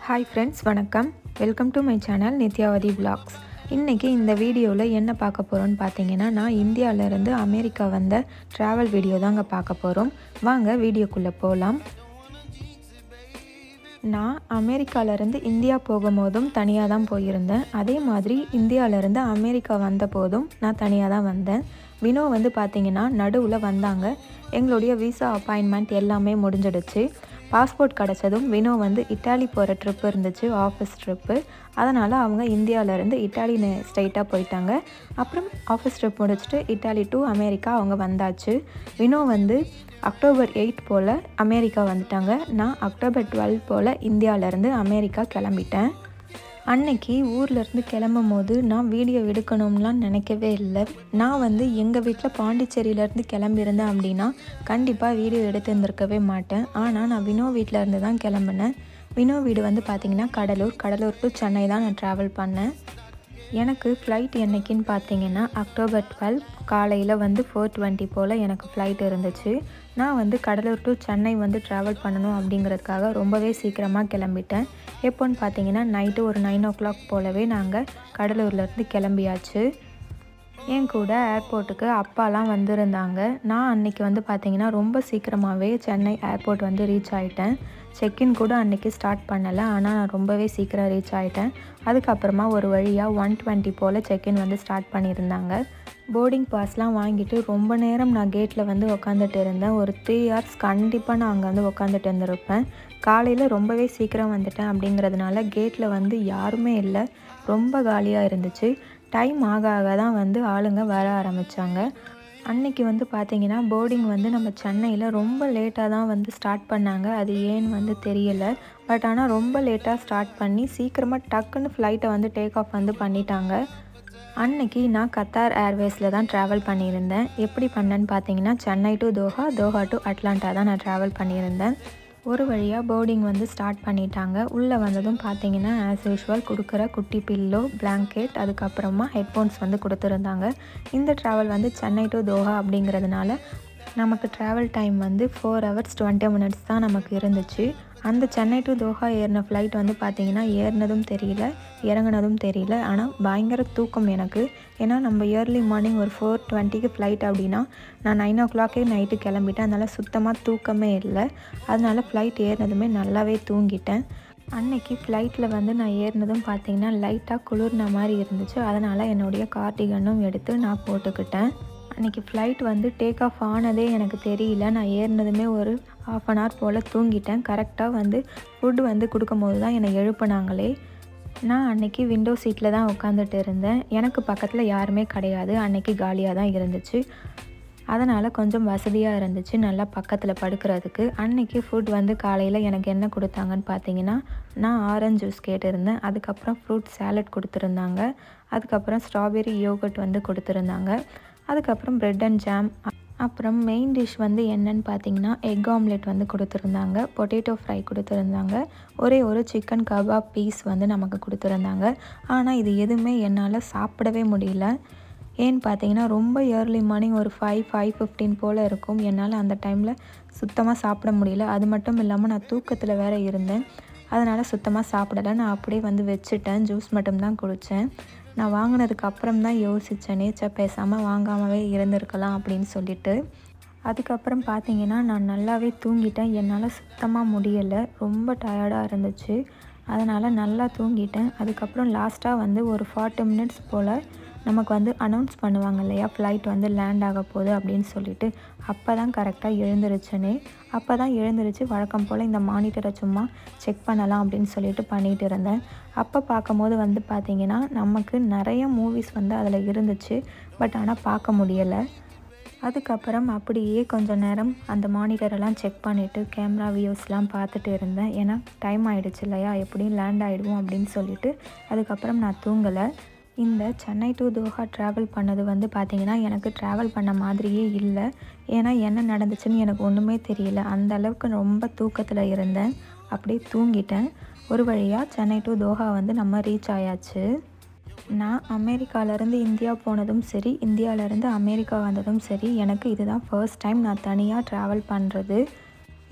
hi friends வணக்கம் welcome to my channel Nithyavathi vlogs இன்றைக்கி இந்த வீடியோவில் என்ன பார்க்க போகிறோன்னு பார்த்தீங்கன்னா நான் இந்தியாவிலேருந்து அமெரிக்கா வந்த ட்ராவல் வீடியோ தாங்க பார்க்க போகிறோம் வாங்க வீடியோக்குள்ளே போகலாம் நான் அமெரிக்காவிலேருந்து இந்தியா போகும்போதும் தனியாக தான் போயிருந்தேன் அதே மாதிரி இந்தியாவிலேருந்து அமெரிக்கா வந்த போதும் நான் தனியாக தான் வந்தேன் வினோ வந்து பார்த்திங்கன்னா நடுவில் வந்தாங்க எங்களுடைய விசா அப்பாயின்மெண்ட் எல்லாமே முடிஞ்சிடுச்சு பாஸ்போர்ட் கிடச்சதும் வினோ வந்து இட்டாலி போகிற ட்ரிப் இருந்துச்சு ஆஃபீஸ் ட்ரிப்பு அதனால் அவங்க இந்தியாவிலேருந்து இட்டாலி ஸ்ட்ரைட்டாக போயிட்டாங்க அப்புறம் ஆஃபீஸ் ட்ரிப் முடிச்சுட்டு இட்டாலி டு அமெரிக்கா அவங்க வந்தாச்சு வினோ வந்து அக்டோபர் எயிட் போல் அமெரிக்கா வந்துட்டாங்க நான் அக்டோபர் டுவெல் போல் இந்தியாவிலேருந்து அமெரிக்கா கிளம்பிட்டேன் அன்னைக்கு ஊர்லேருந்து கிளம்பும் போது நான் வீடியோ எடுக்கணும்லாம் நினைக்கவே இல்லை நான் வந்து எங்கள் வீட்டில் பாண்டிச்சேரியிலேருந்து கிளம்பியிருந்தேன் அப்படின்னா கண்டிப்பாக வீடியோ எடுத்துருந்துருக்கவே மாட்டேன் ஆனால் நான் வினோ வீட்டில் இருந்து தான் கிளம்புனேன் வினோ வீடு வந்து பார்த்திங்கன்னா கடலூர் கடலூர் டு சென்னை தான் நான் ட்ராவல் பண்ணேன் எனக்கு ஃப்ளைட் என்னைக்குன்னு பார்த்தீங்கன்னா அக்டோபர் டுவெல் காலையில் வந்து ஃபோர் டுவெண்ட்டி போல் எனக்கு ஃப்ளைட் இருந்துச்சு நான் வந்து கடலூர் டு சென்னை வந்து ட்ராவல் பண்ணணும் அப்படிங்கிறதுக்காக ரொம்பவே சீக்கிரமாக கிளம்பிட்டேன் எப்போன்னு பார்த்தீங்கன்னா நைட்டு ஒரு நைன் ஓ கிளாக் போலவே நாங்கள் கடலூர்லேருந்து கிளம்பியாச்சு என் கூட ஏர்போர்ட்டுக்கு அப்பாலாம் வந்திருந்தாங்க நான் அன்றைக்கி வந்து பார்த்தீங்கன்னா ரொம்ப சீக்கிரமாகவே சென்னை ஏர்போர்ட் வந்து ரீச் ஆகிட்டேன் செக்இன் கூட அன்றைக்கி ஸ்டார்ட் பண்ணலை ஆனால் நான் ரொம்பவே சீக்கிரம் ரீச் ஆகிட்டேன் அதுக்கப்புறமா ஒரு வழியாக ஒன் டுவெண்ட்டி போல் செக்இன் வந்து ஸ்டார்ட் பண்ணியிருந்தாங்க போர்டிங் பாஸ்லாம் வாங்கிட்டு ரொம்ப நேரம் நான் கேட்டில் வந்து உக்காந்துட்டு இருந்தேன் ஒரு த்ரீ ஹவர்ஸ் கண்டிப்பாக நான் அங்கே வந்து உக்காந்துட்டு இருந்திருப்பேன் காலையில் ரொம்பவே சீக்கிரம் வந்துட்டேன் அப்படிங்கிறதுனால கேட்டில் வந்து யாருமே இல்லை ரொம்ப காலியாக இருந்துச்சு டைம் ஆக ஆக தான் வந்து ஆளுங்க வர ஆரம்பித்தாங்க அன்னைக்கு வந்து பார்த்திங்கன்னா போர்டிங் வந்து நம்ம சென்னையில் ரொம்ப லேட்டாக தான் வந்து ஸ்டார்ட் பண்ணாங்க அது ஏன்னு வந்து தெரியலை பட் ஆனால் ரொம்ப லேட்டாக ஸ்டார்ட் பண்ணி சீக்கிரமாக டக்குன்னு ஃப்ளைட்டை வந்து டேக் ஆஃப் வந்து பண்ணிட்டாங்க அன்னைக்கு நான் கத்தார் ஏர்வேஸில் தான் ட்ராவல் பண்ணியிருந்தேன் எப்படி பண்ணேன்னு பார்த்தீங்கன்னா Chennai to Doha Doha to Atlanta தான் நான் ட்ராவல் பண்ணியிருந்தேன் ஒரு வழியாக போர்டிங் வந்து ஸ்டார்ட் பண்ணிட்டாங்க உள்ளே வந்ததும் பார்த்தீங்கன்னா ஆஸ் யூஷுவல் கொடுக்குற குட்டி பில்லோ பிளாங்கெட் அதுக்கப்புறமா ஹெட்ஃபோன்ஸ் வந்து கொடுத்துருந்தாங்க இந்த ட்ராவல் வந்து சென்னை டு தோஹா அப்படிங்கிறதுனால நமக்கு ட்ராவல் டைம் வந்து ஃபோர் ஹவர்ஸ் டுவெண்ட்டி மினிட்ஸ் தான் நமக்கு இருந்துச்சு அந்த சென்னை டு தோஹா ஏறின ஃப்ளைட் வந்து பார்த்திங்கன்னா ஏறினதும் தெரியல இறங்குனதும் தெரியல ஆனால் பயங்கர தூக்கம் எனக்கு ஏன்னா நம்ம இயர்லி மார்னிங் ஒரு ஃபோர் டுவெண்ட்டிக்கு ஃப்ளைட் அப்படின்னா நான் நைன் ஓ கிளாக்கே நைட்டு கிளம்பிட்டேன் அதனால் சுத்தமாக தூக்கமே இல்லை அதனால் ஃப்ளைட் ஏறினதுமே நல்லாவே தூங்கிட்டேன் அன்னைக்கு ஃப்ளைட்டில் வந்து நான் ஏறினதும் பார்த்தீங்கன்னா லைட்டாக குளிர்ன மாதிரி இருந்துச்சு அதனால் என்னுடைய கார்டிகனும் எடுத்து நான் போட்டுக்கிட்டேன் அன்றைக்கி ஃப்ளைட் வந்து டேக் ஆஃப் ஆனதே எனக்கு தெரியல நான் ஏறினதுமே ஒரு ஆஃப் அன் ஹவர் போல் தூங்கிட்டேன் கரெக்டாக வந்து ஃபுட் வந்து கொடுக்கும்போது தான் என்னை எழுப்புனாங்களே நான் அன்றைக்கி விண்டோ சீட்டில் தான் உட்காந்துட்டு இருந்தேன் எனக்கு பக்கத்தில் யாருமே கிடையாது அன்றைக்கி காலியாக தான் இருந்துச்சு அதனால் கொஞ்சம் வசதியாக இருந்துச்சு நல்லா பக்கத்தில் படுக்கிறதுக்கு அன்றைக்கி ஃபுட் வந்து காலையில் எனக்கு என்ன கொடுத்தாங்கன்னு பார்த்தீங்கன்னா நான் ஆரஞ்சு ஜூஸ் கேட்டிருந்தேன் அதுக்கப்புறம் ஃப்ரூட் சாலட் கொடுத்துருந்தாங்க அதுக்கப்புறம் ஸ்ட்ராபெரி யோகட் வந்து கொடுத்துருந்தாங்க அதுக்கப்புறம் ப்ரெட் அண்ட் ஜாம் அப்புறம் மெயின் டிஷ் வந்து என்னன்னு பார்த்தீங்கன்னா எக் ஆம்லெட் வந்து கொடுத்துருந்தாங்க பொட்டேட்டோ ஃப்ரை கொடுத்துருந்தாங்க ஒரே ஒரு சிக்கன் கபாப் பீஸ் வந்து நமக்கு கொடுத்துருந்தாங்க ஆனால் இது எதுவுமே என்னால் சாப்பிடவே முடியல ஏன்னு பார்த்தீங்கன்னா ரொம்ப இயர்லி மார்னிங் ஒரு ஃபைவ் ஃபைவ் ஃபிஃப்டீன் போல் இருக்கும் என்னால் அந்த டைமில் சுத்தமாக சாப்பிட முடியல அது மட்டும் இல்லாமல் நான் தூக்கத்தில் வேறு இருந்தேன் அதனால் சுத்தமாக சாப்பிடலை நான் அப்படியே வந்து வச்சுட்டேன் ஜூஸ் மட்டும்தான் குடித்தேன் நான் வாங்கினதுக்கு அப்புறம் தான் யோசித்தேன் நேச்சர் பேசாமல் வாங்காமவே இருந்திருக்கலாம் அப்படின்னு சொல்லிட்டு அதுக்கப்புறம் பார்த்தீங்கன்னா நான் நல்லாவே தூங்கிட்டேன் என்னால் சுத்தமாக முடியலை ரொம்ப டயர்டாக இருந்துச்சு அதனால் நல்லா தூங்கிட்டேன் அதுக்கப்புறம் லாஸ்ட்டாக வந்து ஒரு ஃபார்ட்டி மினிட்ஸ் போல் நமக்கு வந்து அனௌன்ஸ் பண்ணுவாங்க இல்லையா ஃப்ளைட் வந்து லேண்ட் ஆக போகுது அப்படின்னு சொல்லிட்டு அப்போ தான் கரெக்டாக எழுந்திருச்சனே அப்போ தான் எழுந்திரிச்சு வழக்கம் போல் இந்த மானிட்டரை சும்மா செக் பண்ணலாம் அப்படின்னு சொல்லிட்டு பண்ணிகிட்டு இருந்தேன் அப்போ பார்க்கும்போது வந்து பார்த்திங்கன்னா நமக்கு நிறைய மூவிஸ் வந்து அதில் இருந்துச்சு பட் ஆனால் பார்க்க முடியலை அதுக்கப்புறம் அப்படியே கொஞ்சம் நேரம் அந்த மானிட்டரெல்லாம் செக் பண்ணிவிட்டு கேமரா வியூஸ்லாம் பார்த்துட்டு இருந்தேன் ஏன்னா டைம் ஆகிடுச்சு இல்லையா எப்படியும் லேண்ட் ஆகிடுவோம் அப்படின்னு சொல்லிட்டு அதுக்கப்புறம் நான் தூங்கலை இந்த சென்னை டு தோஹா ட்ராவல் பண்ணது வந்து பார்த்திங்கன்னா எனக்கு ட்ராவல் பண்ண மாதிரியே இல்லை ஏன்னா என்ன நடந்துச்சுன்னு எனக்கு ஒன்றுமே தெரியல அந்த அளவுக்கு ரொம்ப தூக்கத்தில் இருந்தேன் அப்படியே தூங்கிட்டேன் ஒரு வழியாக சென்னை டு தோஹா வந்து நம்ம ரீச் ஆயாச்சு நான் அமெரிக்காவிலேருந்து இந்தியா போனதும் சரி இந்தியாவிலேருந்து அமெரிக்கா வந்ததும் சரி எனக்கு இதுதான் ஃபர்ஸ்ட் டைம் நான் தனியாக ட்ராவல் பண்ணுறது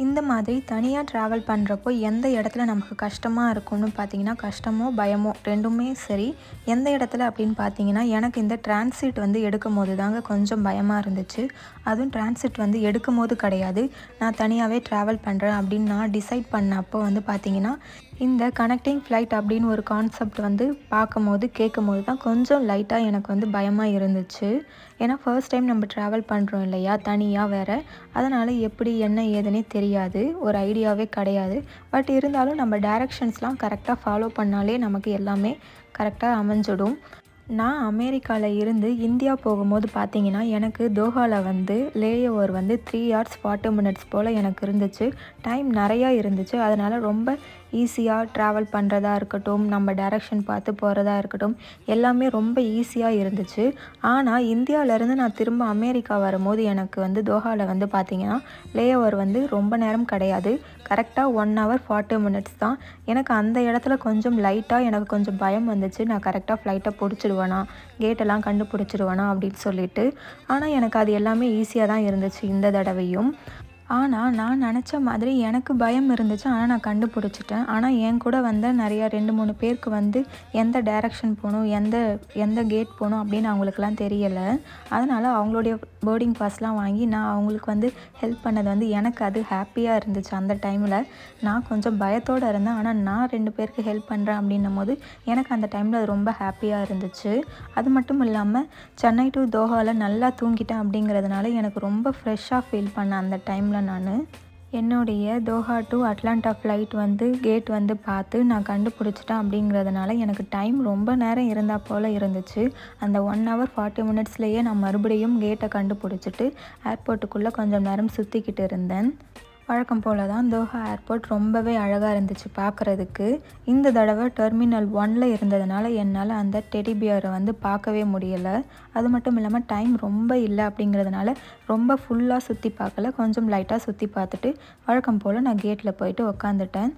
இந்த மாதிரி தனியாக ட்ராவல் பண்ணுறப்போ எந்த இடத்துல நமக்கு கஷ்டமாக இருக்கும்னு பார்த்தீங்கன்னா கஷ்டமோ பயமோ ரெண்டுமே சரி எந்த இடத்துல அப்படின்னு பார்த்தீங்கன்னா எனக்கு இந்த டிரான்சிட் வந்து எடுக்கும் போது தாங்க கொஞ்சம் பயமாக இருந்துச்சு அதுவும் டிரான்சிட் வந்து எடுக்கும் போது கிடையாது நான் தனியாகவே ட்ராவல் பண்ணுறேன் அப்படின்னு நான் டிசைட் பண்ணப்போ வந்து பார்த்தீங்கன்னா இந்த கனெக்டிங் ஃப்ளைட் அப்படின்னு ஒரு கான்செப்ட் வந்து பார்க்கும்போது கேட்கும்போது தான் கொஞ்சம் லைட்டாக எனக்கு வந்து பயமாக இருந்துச்சு ஏன்னா ஃபர்ஸ்ட் டைம் நம்ம ட்ராவல் பண்ணுறோம் இல்லையா தனியாக வேறு அதனால் எப்படி என்ன ஏதுன்னே தெரியாது ஒரு ஐடியாவே கிடையாது பட் இருந்தாலும் நம்ம டைரக்ஷன்ஸ்லாம் கரெக்டாக ஃபாலோ பண்ணாலே நமக்கு எல்லாமே கரெக்டாக அமைஞ்சிடும் நான் அமெரிக்காவில் இருந்து இந்தியா போகும்போது பார்த்தீங்கன்னா எனக்கு தோஹாவில் வந்து லேஓவர் வந்து த்ரீ ஹவர்ஸ் ஃபார்ட்டி மினிட்ஸ் போல் எனக்கு இருந்துச்சு டைம் நிறையா இருந்துச்சு அதனால் ரொம்ப ஈஸியாக ட்ராவல் பண்ணுறதா இருக்கட்டும் நம்ம டைரக்ஷன் பார்த்து போகிறதா இருக்கட்டும் எல்லாமே ரொம்ப ஈஸியாக இருந்துச்சு ஆனால் இந்தியாவிலேருந்து நான் திரும்ப அமெரிக்கா வரும்போது எனக்கு வந்து தோஹாவில் வந்து பார்த்திங்கன்னா லேஓவர் வந்து ரொம்ப நேரம் கிடையாது கரெக்டாக ஒன் ஹவர் ஃபார்ட்டி மினிட்ஸ் தான் எனக்கு அந்த இடத்துல கொஞ்சம் லைட்டாக எனக்கு கொஞ்சம் பயம் வந்துச்சு நான் கரெக்டாக ஃப்ளைட்டை பிடிச்சிடுவேனா கேட்டெல்லாம் கண்டுபிடிச்சிடுவேனா அப்படின்னு சொல்லிட்டு ஆனால் எனக்கு அது எல்லாமே ஈஸியாக தான் இருந்துச்சு இந்த தடவையும் ஆனால் நான் நினச்ச மாதிரி எனக்கு பயம் இருந்துச்சு ஆனால் நான் கண்டுபிடிச்சிட்டேன் ஆனால் என் கூட வந்த நிறையா ரெண்டு மூணு பேருக்கு வந்து எந்த டைரக்ஷன் போகணும் எந்த எந்த கேட் போகணும் அப்படின்னு அவங்களுக்குலாம் தெரியலை அதனால் அவங்களுடைய போர்டிங் பாஸ்லாம் வாங்கி நான் அவங்களுக்கு வந்து ஹெல்ப் பண்ணது வந்து எனக்கு அது ஹாப்பியாக இருந்துச்சு அந்த டைமில் நான் கொஞ்சம் பயத்தோடு இருந்தேன் ஆனால் நான் ரெண்டு பேருக்கு ஹெல்ப் பண்ணுறேன் அப்படின்னும் போது எனக்கு அந்த டைமில் அது ரொம்ப ஹாப்பியாக இருந்துச்சு அது மட்டும் இல்லாமல் சென்னை டு தோஹாவில் நல்லா தூங்கிட்டேன் அப்படிங்கிறதுனால எனக்கு ரொம்ப ஃப்ரெஷ்ஷாக ஃபீல் பண்ணேன் அந்த டைமில் நான் என்னுடைய தோஹா டு அட்லாண்டா ஃப்ளைட் வந்து கேட் வந்து பார்த்து நான் கண்டுபிடிச்சிட்டேன் அப்படிங்கிறதுனால எனக்கு டைம் ரொம்ப நேரம் இருந்தால் போல் இருந்துச்சு அந்த ஒன் ஹவர் ஃபார்ட்டி மினிட்ஸ்லேயே நான் மறுபடியும் கேட்டை கண்டுபிடிச்சிட்டு ஏர்போர்ட்டுக்குள்ளே கொஞ்சம் நேரம் சுற்றிக்கிட்டு இருந்தேன் வழக்கம் போல தான் தோஹா ஏர்போர்ட் ரொம்பவே அழகாக இருந்துச்சு பார்க்குறதுக்கு இந்த தடவை டெர்மினல் ஒன்ல இருந்ததுனால என்னால் அந்த டெடி பியரை வந்து பார்க்கவே முடியலை அது மட்டும் இல்லாமல் டைம் ரொம்ப இல்லை அப்படிங்கிறதுனால ரொம்ப ஃபுல்லாக சுற்றி பார்க்கல கொஞ்சம் லைட்டாக சுற்றி பார்த்துட்டு வழக்கம் போல் நான் கேட்டில் போயிட்டு உக்காந்துட்டேன்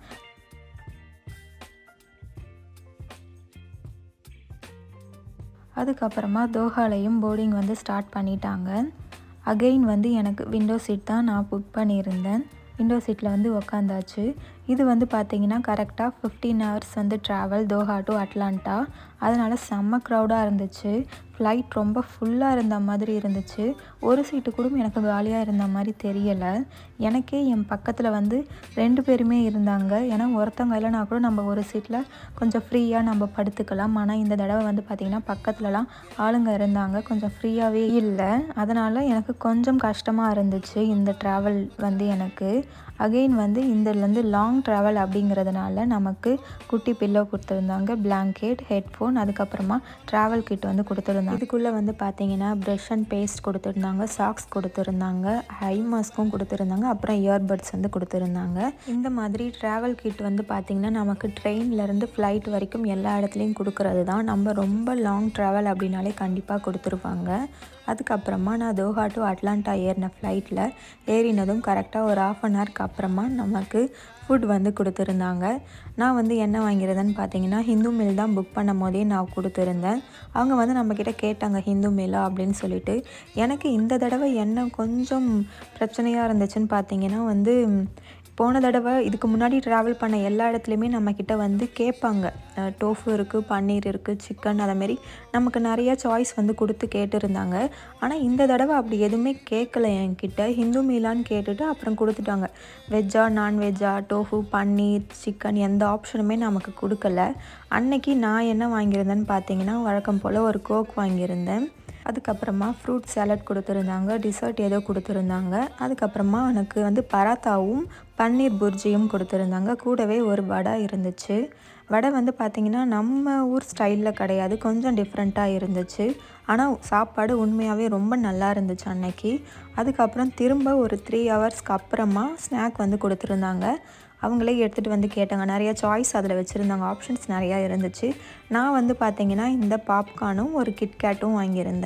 அதுக்கப்புறமா தோஹாலையும் போர்டிங் வந்து ஸ்டார்ட் பண்ணிட்டாங்க அகெயின் வந்து எனக்கு விண்டோ சீட் தான் நான் புக் பண்ணியிருந்தேன் விண்டோ சீட்டில் வந்து உக்காந்தாச்சு இது வந்து பார்த்திங்கன்னா கரெக்டாக ஃபிஃப்டீன் ஹவர்ஸ் வந்து ட்ராவல் தோஹா டு அட்லாண்டா அதனால் செம்ம க்ரௌடாக இருந்துச்சு ஃப்ளைட் ரொம்ப ஃபுல்லாக இருந்த மாதிரி இருந்துச்சு ஒரு சீட்டு கூட எனக்கு காலியாக இருந்த மாதிரி தெரியலை எனக்கே என் பக்கத்தில் வந்து ரெண்டு பேருமே இருந்தாங்க ஏன்னா ஒருத்தவங்க இல்லைனா கூட நம்ம ஒரு சீட்டில் கொஞ்சம் ஃப்ரீயாக நம்ம படுத்துக்கலாம் ஆனால் இந்த தடவை வந்து பார்த்திங்கன்னா பக்கத்துலலாம் ஆளுங்க இருந்தாங்க கொஞ்சம் ஃப்ரீயாகவே இல்லை அதனால் எனக்கு கொஞ்சம் கஷ்டமாக இருந்துச்சு இந்த ட்ராவல் வந்து எனக்கு அகெயின் வந்து இதிலேருந்து லாங் ட்ராவல் அப்படிங்கிறதுனால நமக்கு குட்டி பில்லோ கொடுத்துருந்தாங்க பிளாங்கெட் ஹெட்ஃபோன் அதுக்கப்புறமா ட்ராவல் கிட் வந்து கொடுத்துருந்தாங்க இதுக்குள்ளே வந்து பார்த்தீங்கன்னா ப்ரஷ் அண்ட் பேஸ்ட் கொடுத்துருந்தாங்க சாக்ஸ் கொடுத்துருந்தாங்க ஹை மாஸ்க்கும் கொடுத்துருந்தாங்க அப்புறம் இயர்பட்ஸ் வந்து கொடுத்துருந்தாங்க இந்த மாதிரி ட்ராவல் கிட் வந்து பார்த்திங்கன்னா நமக்கு ட்ரெயின்லேருந்து ஃப்ளைட் வரைக்கும் எல்லா இடத்துலையும் கொடுக்கறது தான் நம்ம ரொம்ப லாங் ட்ராவல் அப்படின்னாலே கண்டிப்பாக கொடுத்துருப்பாங்க அதுக்கப்புறமா நான் தோஹா டு அட்லாண்டா ஏறின ஃப்ளைட்டில் ஏறினதும் கரெக்டாக ஒரு ஆஃப் அன் ஹவருக்கு அப்புறமா நமக்கு ஃபுட் வந்து கொடுத்துருந்தாங்க நான் வந்து என்ன வாங்கியிருந்தேன்னு பார்த்தீங்கன்னா ஹிந்து மீல் தான் புக் பண்ணும் போதே நான் கொடுத்துருந்தேன் அவங்க வந்து நம்மக்கிட்ட கேட்டாங்க ஹிந்து மீலா அப்படின்னு சொல்லிட்டு எனக்கு இந்த தடவை என்ன கொஞ்சம் பிரச்சனையாக இருந்துச்சுன்னு பார்த்தீங்கன்னா வந்து போன தடவை இதுக்கு முன்னாடி ட்ராவல் பண்ண எல்லா இடத்துலையுமே நம்மக்கிட்ட வந்து கேட்பாங்க டோஃபு இருக்குது பன்னீர் இருக்குது சிக்கன் அதேமாரி நமக்கு நிறைய சாய்ஸ் வந்து கொடுத்து கேட்டுருந்தாங்க ஆனால் இந்த தடவை அப்படி எதுவுமே கேட்கல என்கிட்ட ஹிந்து மீலான்னு கேட்டுட்டு அப்புறம் கொடுத்துட்டாங்க வெஜ்ஜா நான்வெஜ்ஜா டோஃபு பன்னீர் சிக்கன் எந்த ஆப்ஷனுமே நமக்கு கொடுக்கல அன்னைக்கு நான் என்ன வாங்கியிருந்தேன்னு பார்த்தீங்கன்னா வழக்கம் போல் ஒரு கோக் வாங்கியிருந்தேன் அதுக்கப்புறமா ஃப்ரூட் சாலட் கொடுத்துருந்தாங்க டிசர்ட் ஏதோ கொடுத்துருந்தாங்க அதுக்கப்புறமா எனக்கு வந்து பராத்தாவும் பன்னீர் புர்ஜியும் கொடுத்துருந்தாங்க கூடவே ஒரு வடை இருந்துச்சு வடை வந்து பார்த்திங்கன்னா நம்ம ஊர் ஸ்டைலில் கிடையாது கொஞ்சம் டிஃப்ரெண்ட்டாக இருந்துச்சு ஆனால் சாப்பாடு உண்மையாகவே ரொம்ப நல்லா இருந்துச்சு அன்னைக்கு அதுக்கப்புறம் திரும்ப ஒரு த்ரீ ஹவர்ஸ்க்கு அப்புறமா ஸ்நாக் வந்து கொடுத்துருந்தாங்க அவங்களே எடுத்துகிட்டு வந்து கேட்டாங்க நிறைய சாய்ஸ் அதில் வச்சுருந்தாங்க ஆப்ஷன்ஸ் நிறையா இருந்துச்சு நான் வந்து பார்த்தீங்கன்னா இந்த பாப்கார்னும் ஒரு கிட்கேட்டும் வாங்கியிருந்தேன்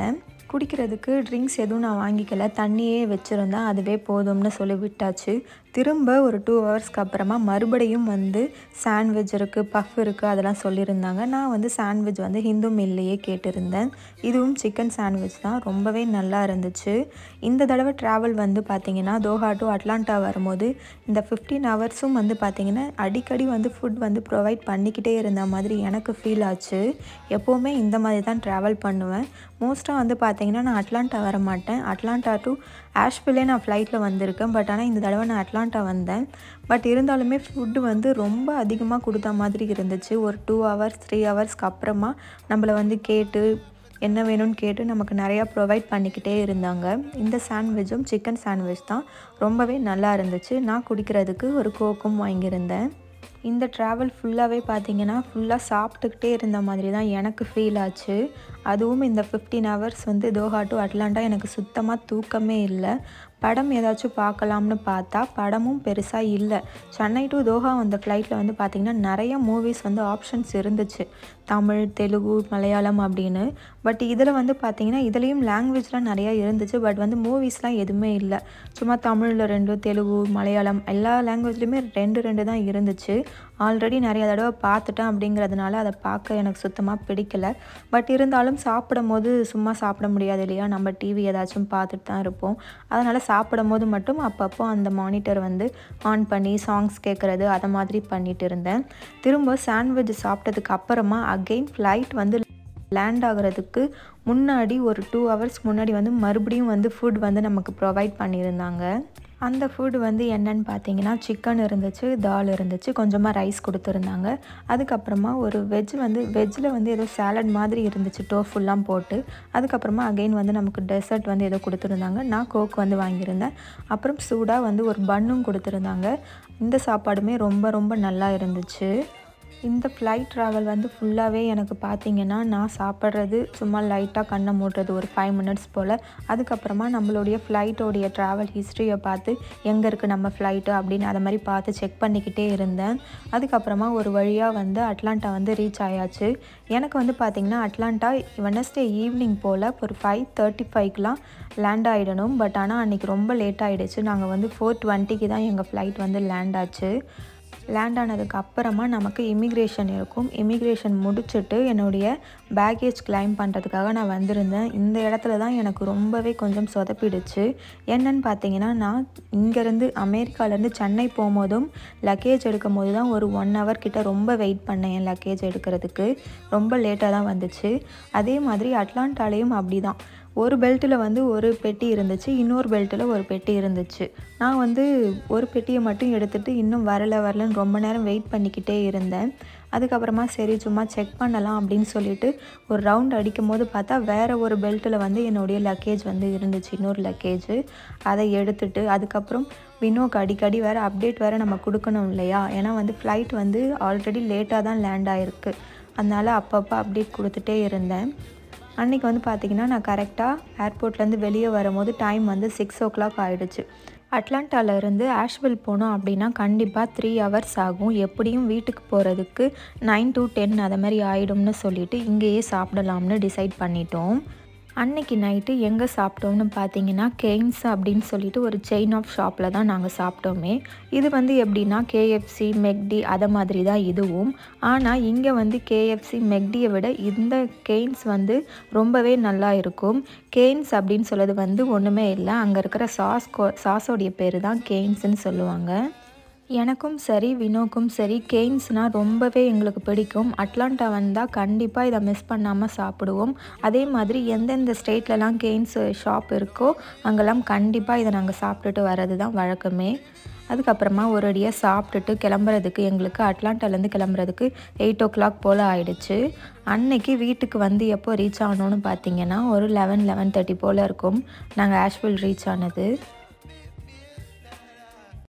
குடிக்கிறதுக்கு ட்ரிங்க்ஸ் எதுவும் நான் வாங்கிக்கல தண்ணியே வச்சுருந்தேன் அதுவே போதும்னு சொல்லி விட்டாச்சு திரும்ப ஒரு டூ ஹவர்ஸ்க்கு அப்புறமா மறுபடியும் வந்து சாண்ட்விச் இருக்குது பஃப் இருக்குது அதெல்லாம் சொல்லியிருந்தாங்க நான் வந்து சாண்ட்விச் வந்து ஹிந்து மில்லையே கேட்டிருந்தேன் இதுவும் சிக்கன் சாண்ட்விச் தான் ரொம்பவே நல்லா இருந்துச்சு இந்த தடவை ட்ராவல் வந்து பார்த்திங்கன்னா தோஹா டு அட்லாண்டா வரும்போது இந்த ஃபிஃப்டீன் ஹவர்ஸும் வந்து பார்த்திங்கன்னா அடிக்கடி வந்து ஃபுட் வந்து ப்ரொவைட் பண்ணிக்கிட்டே இருந்த மாதிரி எனக்கு ஃபீல் ஆச்சு எப்போவுமே இந்த மாதிரி தான் ட்ராவல் பண்ணுவேன் மோஸ்ட்டாக வந்து பார்த்திங்கன்னா நான் அட்லாண்டா வர மாட்டேன் அட்லாண்டா டு ஆஷ்வில்லே நான் ஃப்ளைட்டில் வந்திருக்கேன் பட் ஆனால் இந்த தடவை நான் அட்லாண்டா வந்தேன் பட் இருந்தாலுமே ஃபுட்டு வந்து ரொம்ப அதிகமாக கொடுத்த மாதிரி இருந்துச்சு ஒரு டூ ஹவர்ஸ் த்ரீ ஹவர்ஸ்க்கு அப்புறமா நம்மளை வந்து கேட்டு என்ன வேணும்னு கேட்டு நமக்கு நிறையா ப்ரொவைட் பண்ணிக்கிட்டே இருந்தாங்க இந்த சாண்ட்விச்சும் சிக்கன் சாண்ட்விச் தான் ரொம்பவே நல்லா இருந்துச்சு நான் குடிக்கிறதுக்கு ஒரு கோக்கும் வாங்கியிருந்தேன் இந்த ட்ராவல் ஃபுல்லாகவே பார்த்தீங்கன்னா ஃபுல்லாக சாப்பிட்டுக்கிட்டே இருந்த மாதிரி தான் எனக்கு ஃபீல் ஆச்சு அதுவும் இந்த ஃபிஃப்டீன் ஹவர்ஸ் வந்து தோஹா டு அட்லாண்டா எனக்கு சுத்தமாக தூக்கமே இல்லை படம் ஏதாச்சும் பார்க்கலாம்னு பார்த்தா படமும் பெருசாக இல்லை சென்னை டு தோஹா வந்த ஃப்ளைட்டில் வந்து பார்த்திங்கன்னா நிறைய மூவிஸ் வந்து ஆப்ஷன்ஸ் இருந்துச்சு தமிழ் தெலுங்கு மலையாளம் அப்படின்னு பட் இதில் வந்து பார்த்திங்கன்னா இதுலேயும் லாங்குவேஜ்லாம் நிறையா இருந்துச்சு பட் வந்து மூவிஸ்லாம் எதுவுமே இல்லை சும்மா தமிழில் ரெண்டு தெலுங்கு மலையாளம் எல்லா லாங்குவேஜ்லேயுமே ரெண்டு ரெண்டு தான் இருந்துச்சு ஆல்ரெடி நிறைய தடவை பார்த்துட்டேன் அப்படிங்கிறதுனால அதை பார்க்க எனக்கு சுத்தமாக பிடிக்கல பட் இருந்தாலும் சாப்பிடும் போது சும்மா சாப்பிட முடியாது இல்லையா நம்ம டிவி ஏதாச்சும் பார்த்துட்டு தான் இருப்போம் அதனால் சாப்பிடும் போது மட்டும் அப்பப்போ அந்த மானிட்டர் வந்து ஆன் பண்ணி சாங்ஸ் கேட்குறது அதை மாதிரி பண்ணிட்டு இருந்தேன் திரும்ப சாண்ட்விச் சாப்பிட்டதுக்கு அப்புறமா அகெயின் ஃப்ளைட் வந்து லேண்ட் ஆகிறதுக்கு முன்னாடி ஒரு டூ ஹவர்ஸ் முன்னாடி வந்து மறுபடியும் வந்து ஃபுட் வந்து நமக்கு ப்ரொவைட் பண்ணியிருந்தாங்க அந்த ஃபுட் வந்து என்னன்னு பார்த்தீங்கன்னா சிக்கன் இருந்துச்சு தால் இருந்துச்சு கொஞ்சமாக ரைஸ் கொடுத்துருந்தாங்க அதுக்கப்புறமா ஒரு வெஜ் வந்து வெஜ்ஜில் வந்து ஏதோ சாலட் மாதிரி இருந்துச்சு டோஃபுல்லாம் போட்டு அதுக்கப்புறமா அகெயின் வந்து நமக்கு டெசர்ட் வந்து ஏதோ கொடுத்துருந்தாங்க நான் கோக் வந்து வாங்கியிருந்தேன் அப்புறம் சூடாக வந்து ஒரு பன்னும் கொடுத்துருந்தாங்க இந்த சாப்பாடுமே ரொம்ப ரொம்ப நல்லா இருந்துச்சு இந்த ஃப்ளைட் ட்ராவல் வந்து ஃபுல்லாகவே எனக்கு பார்த்தீங்கன்னா நான் சாப்பிட்றது சும்மா லைட்டாக கண்ணை மூடுறது ஒரு ஃபைவ் மினிட்ஸ் போல் அதுக்கப்புறமா நம்மளுடைய ஃப்ளைட்டோடைய ட்ராவல் ஹிஸ்ட்ரியை பார்த்து எங்கே இருக்குது நம்ம ஃப்ளைட்டு அப்படின்னு அதை மாதிரி பார்த்து செக் பண்ணிக்கிட்டே இருந்தேன் அதுக்கப்புறமா ஒரு வழியாக வந்து அட்லாண்டா வந்து ரீச் ஆயாச்சு எனக்கு வந்து பார்த்திங்கன்னா அட்லாண்டா வெனஸ்டே ஈவினிங் போல் ஒரு ஃபைவ் தேர்ட்டி ஃபைவ்க்கெலாம் லேண்ட் ஆகிடணும் பட் ஆனால் அன்றைக்கி ரொம்ப லேட் ஆகிடுச்சு நாங்கள் வந்து ஃபோர் டுவெண்ட்டிக்கு தான் எங்கள் ஃப்ளைட் வந்து லேண்ட் ஆச்சு லேண்ட் ஆனதுக்கு அப்புறமா நமக்கு இமிக்ரேஷன் இருக்கும் இமிக்ரேஷன் முடிச்சுட்டு என்னுடைய பேக்கேஜ் கிளைம் பண்ணுறதுக்காக நான் வந்திருந்தேன் இந்த இடத்துல தான் எனக்கு ரொம்பவே கொஞ்சம் சொதப்பிடுச்சு என்னன்னு பார்த்தீங்கன்னா நான் இங்கேருந்து அமெரிக்காலேருந்து சென்னை போகும்போதும் லக்கேஜ் எடுக்கும் போது தான் ஒரு ஒன் ஹவர் கிட்ட ரொம்ப வெயிட் பண்ணேன் என் லக்கேஜ் எடுக்கிறதுக்கு ரொம்ப லேட்டாக தான் வந்துச்சு அதே மாதிரி அட்லாண்டாலேயும் அப்படி தான் ஒரு பெல்ட்டில் வந்து ஒரு பெட்டி இருந்துச்சு இன்னொரு பெல்ட்டில் ஒரு பெட்டி இருந்துச்சு நான் வந்து ஒரு பெட்டியை மட்டும் எடுத்துகிட்டு இன்னும் வரல வரலன்னு ரொம்ப நேரம் வெயிட் பண்ணிக்கிட்டே இருந்தேன் அதுக்கப்புறமா சரி சும்மா செக் பண்ணலாம் அப்படின்னு சொல்லிட்டு ஒரு ரவுண்ட் அடிக்கும் போது பார்த்தா வேறு ஒரு பெல்ட்டில் வந்து என்னுடைய லக்கேஜ் வந்து இருந்துச்சு இன்னொரு லக்கேஜ் அதை எடுத்துட்டு அதுக்கப்புறம் வினோக்கு அடிக்கடி வேறு அப்டேட் வேறு நம்ம கொடுக்கணும் இல்லையா ஏன்னா வந்து ஃப்ளைட் வந்து ஆல்ரெடி லேட்டாக தான் லேண்ட் ஆகிருக்கு அதனால் அப்பப்போ அப்டேட் கொடுத்துட்டே இருந்தேன் அன்றைக்கி வந்து பார்த்திங்கன்னா நான் கரெக்டாக ஏர்போர்ட்லேருந்து வெளியே வரும்போது டைம் வந்து சிக்ஸ் ஓ கிளாக் ஆகிடுச்சு அட்லாண்டாவிலேருந்து ஆஷ்வில் போனோம் அப்படின்னா கண்டிப்பாக த்ரீ ஹவர்ஸ் ஆகும் எப்படியும் வீட்டுக்கு போகிறதுக்கு நைன் டு டென் அதை மாதிரி ஆகிடும்னு சொல்லிட்டு இங்கேயே சாப்பிடலாம்னு டிசைட் பண்ணிட்டோம் அன்னைக்கு நைட்டு எங்கே சாப்பிட்டோம்னு பார்த்தீங்கன்னா கெய்ன்ஸ் அப்படின்னு சொல்லிட்டு ஒரு செயின் ஆஃப் ஷாப்பில் தான் நாங்கள் சாப்பிட்டோமே இது வந்து எப்படின்னா கேஎஃப்சி மெக்டி அதை மாதிரி தான் இதுவும் ஆனால் இங்கே வந்து கேஎஃப்சி மெக்டியை விட இந்த கெய்ன்ஸ் வந்து ரொம்பவே நல்லா இருக்கும் கெய்ன்ஸ் அப்படின்னு சொல்கிறது வந்து ஒன்றுமே இல்லை அங்கே இருக்கிற சாஸ் சாஸோடைய பேர் தான் கெய்ன்ஸ்னு சொல்லுவாங்க எனக்கும் சரி வினோக்கும் சரி கெய்ன்ஸ்னால் ரொம்பவே எங்களுக்கு பிடிக்கும் அட்லாண்டா வந்தால் கண்டிப்பாக இதை மிஸ் பண்ணாமல் சாப்பிடுவோம் அதே மாதிரி எந்தெந்த ஸ்டேட்லலாம் கெய்ன்ஸ் ஷாப் இருக்கோ அங்கெல்லாம் கண்டிப்பாக இதை நாங்கள் சாப்பிட்டுட்டு வர்றது தான் வழக்கமே அதுக்கப்புறமா ஒரு அடியாக சாப்பிட்டுட்டு கிளம்புறதுக்கு எங்களுக்கு அட்லாண்டாலேருந்து கிளம்புறதுக்கு எயிட் ஓ கிளாக் போல் ஆயிடுச்சு அன்னைக்கு வீட்டுக்கு வந்து எப்போ ரீச் ஆனோன்னு பார்த்தீங்கன்னா ஒரு லெவன் லெவன் தேர்ட்டி போல் இருக்கும் நாங்கள் ஆஷ்வில் ரீச் ஆனது